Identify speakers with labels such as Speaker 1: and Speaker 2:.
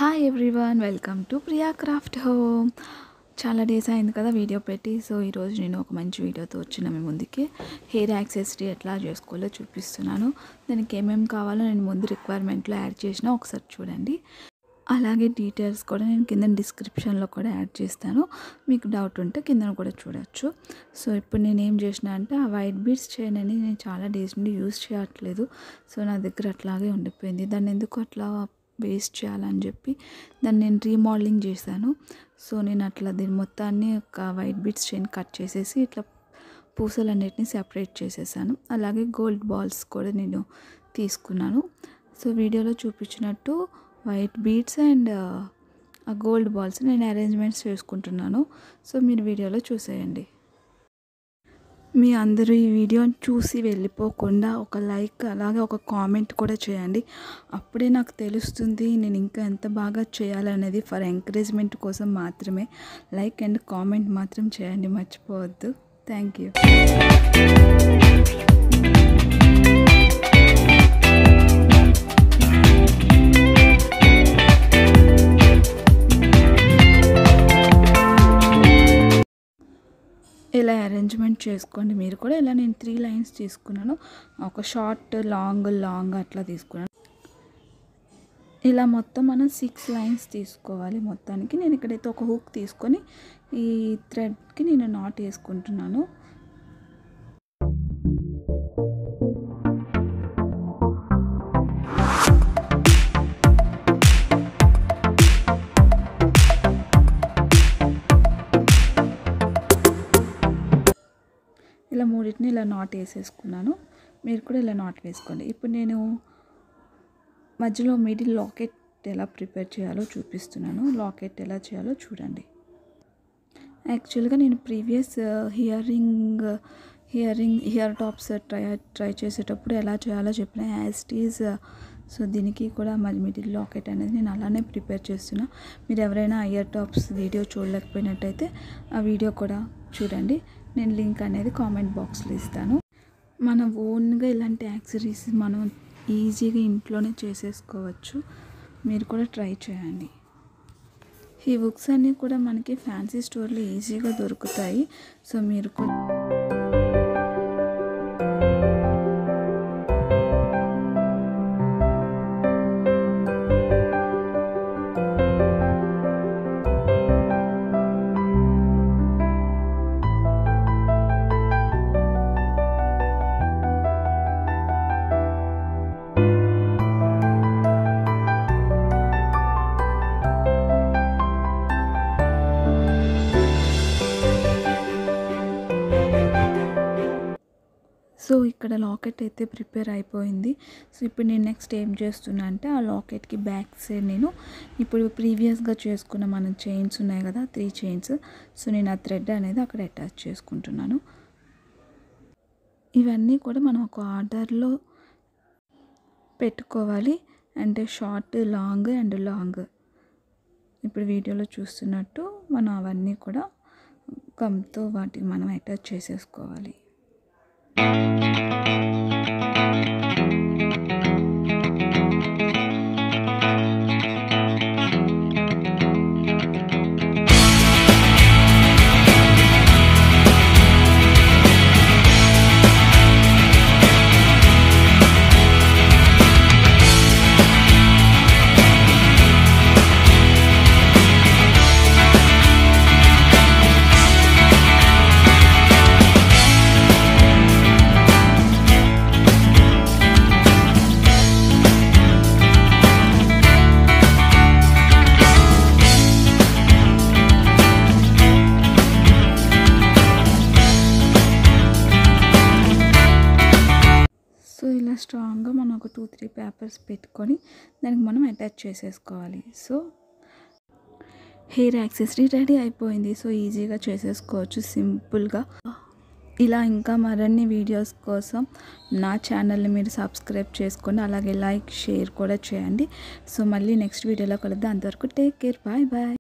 Speaker 1: hi everyone welcome to Priya craft home చాలా days అయింది కదా వీడియో పెట్టి సో ఈరోజు నేను ఒక మంచి వీడియోతో వచ్చిన మీ ముందుకి హెయిర్ యాక్సెసరీ ఎట్లా చేసుకోవాలో చూపిస్తున్నాను దానికి ఏమేమి కావాలో నేను ముందు రిక్వైర్మెంట్లో యాడ్ చేసిన ఒకసారి చూడండి అలాగే డీటెయిల్స్ కూడా నేను కింద డిస్క్రిప్షన్లో కూడా యాడ్ చేస్తాను మీకు డౌట్ ఉంటే కింద కూడా చూడొచ్చు సో ఇప్పుడు నేను ఏం చేసిన అంటే ఆ వైట్ బీడ్స్ చైన్ అని నేను చాలా డేస్ నుండి యూస్ చేయట్లేదు సో నా దగ్గర అట్లాగే ఉండిపోయింది దాన్ని ఎందుకు అట్లా వేస్ట్ చేయాలని చెప్పి దాన్ని నేను రీమోడలింగ్ చేశాను సో నేను అట్లా దీని మొత్తాన్ని ఒక వైట్ బీడ్స్ చైన్ కట్ చేసేసి ఇట్లా పూసలన్నిటిని సెపరేట్ చేసేసాను అలాగే గోల్డ్ బాల్స్ కూడా నేను తీసుకున్నాను సో వీడియోలో చూపించినట్టు వైట్ బీడ్స్ అండ్ ఆ గోల్డ్ బాల్స్ నేను అరేంజ్మెంట్స్ చేసుకుంటున్నాను సో మీరు వీడియోలో చూసేయండి మీ అందరూ ఈ వీడియోని చూసి వెళ్ళిపోకుండా ఒక లైక్ అలాగే ఒక కామెంట్ కూడా చేయండి అప్పుడే నాకు తెలుస్తుంది నేను ఇంకా ఎంత బాగా చేయాలనేది ఫర్ ఎంకరేజ్మెంట్ కోసం మాత్రమే లైక్ అండ్ కామెంట్ మాత్రం చేయండి మర్చిపోవద్దు థ్యాంక్ యూ ఇలా అరేంజ్మెంట్ చేసుకోండి మీరు కూడా ఇలా నేను త్రీ లైన్స్ తీసుకున్నాను ఒక షార్ట్ లాంగ్ లాంగ్ అట్లా తీసుకున్నాను ఇలా మొత్తం మనం సిక్స్ లైన్స్ తీసుకోవాలి మొత్తానికి నేను ఇక్కడైతే ఒక హుక్ తీసుకొని ఈ థ్రెడ్కి నేను నాట్ వేసుకుంటున్నాను ఇలా మూడింటిని ఇలా నాట్ వేసేసుకున్నాను మీరు కూడా ఇలా నాట్ వేసుకోండి ఇప్పుడు నేను మధ్యలో మిడిల్ లాకెట్ ఎలా ప్రిపేర్ చేయాలో చూపిస్తున్నాను లాకెట్ ఎలా చేయాలో చూడండి యాక్చువల్గా నేను previous earring earring ear tops try try చేసేటప్పుడు ఎలా చేయాలో చెప్పిన యాజ్ ఈజ్ సో దీనికి కూడా మరి మిడిల్ లాకెట్ అనేది నేను అలానే ప్రిపేర్ చేస్తున్నా మీరు ఎవరైనా ఇయర్ టాప్స్ వీడియో చూడలేకపోయినట్టయితే ఆ వీడియో కూడా చూడండి నేను లింక్ అనేది కామెంట్ బాక్స్లో ఇస్తాను మన ఓన్గా ఇలాంటి యాక్సరీస్ మనం ఈజీగా ఇంట్లోనే చేసేసుకోవచ్చు మీరు కూడా ట్రై చేయండి ఈ బుక్స్ అన్నీ కూడా మనకి ఫ్యాన్సీ స్టోర్లో ఈజీగా దొరుకుతాయి సో మీరు కూడా సో ఇక్కడ లాకెట్ అయితే ప్రిపేర్ అయిపోయింది సో ఇప్పుడు నేను నెక్స్ట్ ఏం చేస్తున్నా అంటే ఆ లాకెట్కి బ్యాక్ సైడ్ నేను ఇప్పుడు ప్రీవియస్గా చేసుకున్న మన చైన్స్ ఉన్నాయి కదా త్రీ చైన్స్ సో నేను ఆ థ్రెడ్ అనేది అక్కడ అటాచ్ చేసుకుంటున్నాను ఇవన్నీ కూడా మనం ఒక ఆర్డర్లో పెట్టుకోవాలి అంటే షార్ట్ లాంగ్ అండ్ లాంగ్ ఇప్పుడు వీడియోలో చూస్తున్నట్టు మనం అవన్నీ కూడా గమ్తో వాటికి మనం అటాచ్ చేసేసుకోవాలి సో ఇలా స్ట్రాంగ్గా మనం ఒక టూ త్రీ పేపర్స్ పెట్టుకొని దానికి మనం అటాచ్ చేసేసుకోవాలి సో హెయిర్ యాక్సెసరీ రెడీ అయిపోయింది సో ఈజీగా చేసేసుకోవచ్చు సింపుల్గా ఇలా ఇంకా మరిన్ని వీడియోస్ కోసం నా ఛానల్ని మీరు సబ్స్క్రైబ్ చేసుకోండి అలాగే లైక్ షేర్ కూడా చేయండి సో మళ్ళీ నెక్స్ట్ వీడియోలో కలుద్దాం అంతవరకు టేక్ కేర్ బాయ్ బాయ్